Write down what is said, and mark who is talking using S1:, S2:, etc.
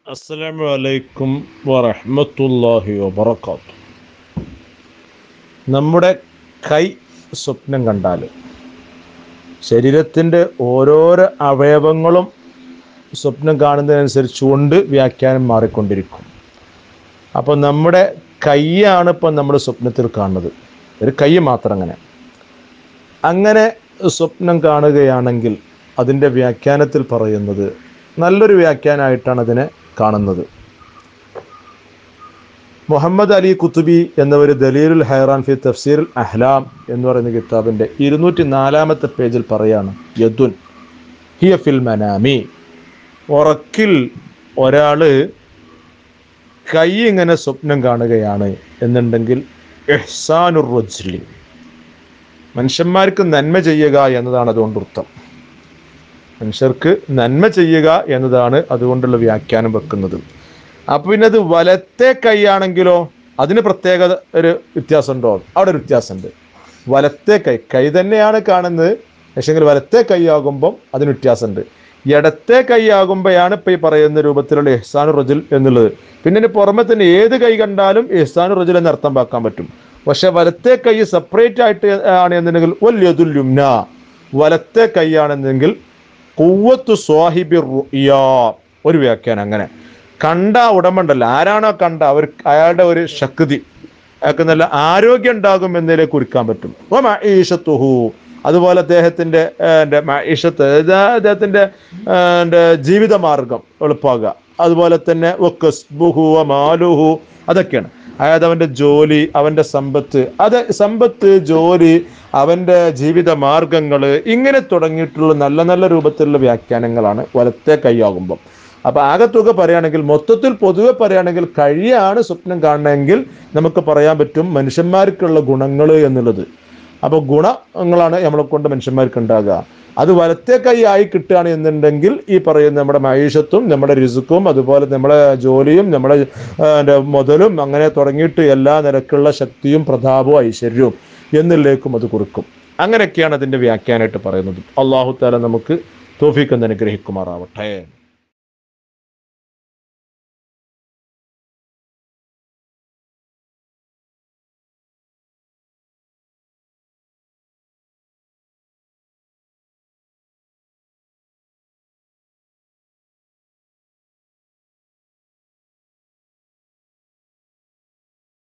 S1: അസ്സലാമു അലൈക്കും വറഹ്മത്തുള്ളാഹി വബറകാത്തു നമ്മുടെ കൈ സ്വപ്നം കണ്ടാൽ ശരീരത്തിൻ്റെ ഓരോരോ അവയവങ്ങളും സ്വപ്നം കാണുന്നതിനനുസരിച്ചുകൊണ്ട് വ്യാഖ്യാനം മാറിക്കൊണ്ടിരിക്കും അപ്പോൾ നമ്മുടെ കൈയാണ് ഇപ്പം നമ്മുടെ സ്വപ്നത്തിൽ കാണുന്നത് ഒരു കൈ മാത്രം അങ്ങനെ അങ്ങനെ സ്വപ്നം കാണുകയാണെങ്കിൽ അതിൻ്റെ വ്യാഖ്യാനത്തിൽ പറയുന്നത് നല്ലൊരു വ്യാഖ്യാനമായിട്ടാണ് അതിനെ കാണുന്നത് മുഹമ്മദ് അലി കുത്തുബി എന്നവർ ദലീലുൽ ഹൈറാൻ ഫി തഫ്സീർ അഹ്ലാം എന്ന് പറയുന്ന കിതാബിൻ്റെ ഇരുന്നൂറ്റി നാലാമത്തെ പേജിൽ പറയാണ് യദുൻ ഹിയ ഫിൽ മനാമി ഉറക്കിൽ ഒരാൾ കൈ ഇങ്ങനെ സ്വപ്നം കാണുകയാണ് എന്നുണ്ടെങ്കിൽ എഹ്സാനുർ റജ്ലി മനുഷ്യന്മാർക്ക് നന്മ ചെയ്യുക എന്നതാണ് അതുകൊണ്ട് അർത്ഥം മനുഷ്യർക്ക് നന്മ ചെയ്യുക എന്നതാണ് അതുകൊണ്ടുള്ള വ്യാഖ്യാനം വെക്കുന്നത് അപ്പൊ പിന്നെ അത് വലത്തെ കൈയാണെങ്കിലോ അതിന് പ്രത്യേകത ഒരു വ്യത്യാസമുണ്ടോ അവിടെ ഒരു വ്യത്യാസമുണ്ട് വലത്തെ കൈ കൈ തന്നെയാണ് കാണുന്നത് പക്ഷെങ്കിൽ വലത്തെ കൈയാകുമ്പം അതിന് വ്യത്യാസമുണ്ട് ഇടത്തെ കൈയാകുമ്പോഴാണ് ഇപ്പൊ ഈ പറയുന്ന രൂപത്തിലുള്ള ഇഹ്സാനു റജുൽ എന്നുള്ളത് പിന്നെ ഇതിന് പുറമെ തന്നെ ഏത് കൈ കണ്ടാലും ഇഹ്സാനു റജുൽ എന്ന് അർത്ഥം പാക്കാൻ പറ്റും പക്ഷെ വലത്തെ കൈ സെപ്പറേറ്റ് ആയിട്ട് ആണ് എന്നുണ്ടെങ്കിൽ വല്യതുൽ യുംന വലത്തെ കൈയാണെന്നെങ്കിൽ കുവ്വത്തു സ്വാഹിബി റുയാ ഒരു വ്യാഖ്യാനം അങ്ങനെ കണ്ട ഉടമ്പണ്ടല്ലോ ആരാണോ കണ്ട അവർ അയാളുടെ ഒരു ശക്തി അയാൾക്ക് നല്ല ആരോഗ്യം ഉണ്ടാകും എന്നതിലേക്ക് കുറിക്കാൻ പറ്റും ഓ മീഷത്തുഹു അതുപോലെ അദ്ദേഹത്തിന്റെ എൻ്റെ മീഷത്ത് അദ്ദേഹത്തിന്റെ എൻ്റെ ജീവിതമാർഗം എളുപ്പമാകുക അതുപോലെ തന്നെ ഒക്കസ്ബുഹു മാലുഹു അതൊക്കെയാണ് അതായത് അവന്റെ ജോലി അവന്റെ സമ്പത്ത് അത് സമ്പത്ത് ജോലി അവന്റെ ജീവിത മാർഗങ്ങൾ ഇങ്ങനെ തുടങ്ങിയിട്ടുള്ള നല്ല നല്ല രൂപത്തിലുള്ള വ്യാഖ്യാനങ്ങളാണ് വലത്തെ കൈയാകുമ്പം അപ്പൊ ആകത്തുക പറയുകയാണെങ്കിൽ മൊത്തത്തിൽ പൊതുവെ പറയുകയാണെങ്കിൽ കഴിയാണ് സ്വപ്നം കാണണമെങ്കിൽ നമുക്ക് പറയാൻ പറ്റും മനുഷ്യന്മാർക്കുള്ള ഗുണങ്ങൾ എന്നുള്ളത് അപ്പൊ ഗുണങ്ങളാണ് നമ്മളെ കൊണ്ട് മനുഷ്യന്മാർക്ക് ഉണ്ടാകുക അത് വലത്തെ കൈ ആയി കിട്ടുകയാണ് എന്നുണ്ടെങ്കിൽ ഈ പറയുന്ന നമ്മുടെ മൈഷത്തും നമ്മുടെ രിസുക്കും അതുപോലെ നമ്മുടെ ജോലിയും നമ്മുടെ മുതലും അങ്ങനെ തുടങ്ങിയിട്ട് എല്ലാ നിരക്കുള്ള ശക്തിയും പ്രതാപവും ഐശ്വര്യവും എന്നിലേക്കും അത് കുറിക്കും അങ്ങനെയൊക്കെയാണ് അതിന്റെ വ്യാഖ്യാനമായിട്ട് പറയുന്നത് അള്ളാഹു താല നമുക്ക് തോഫിക്ക് അനുഗ്രഹിക്കുമാറാവട്ടെ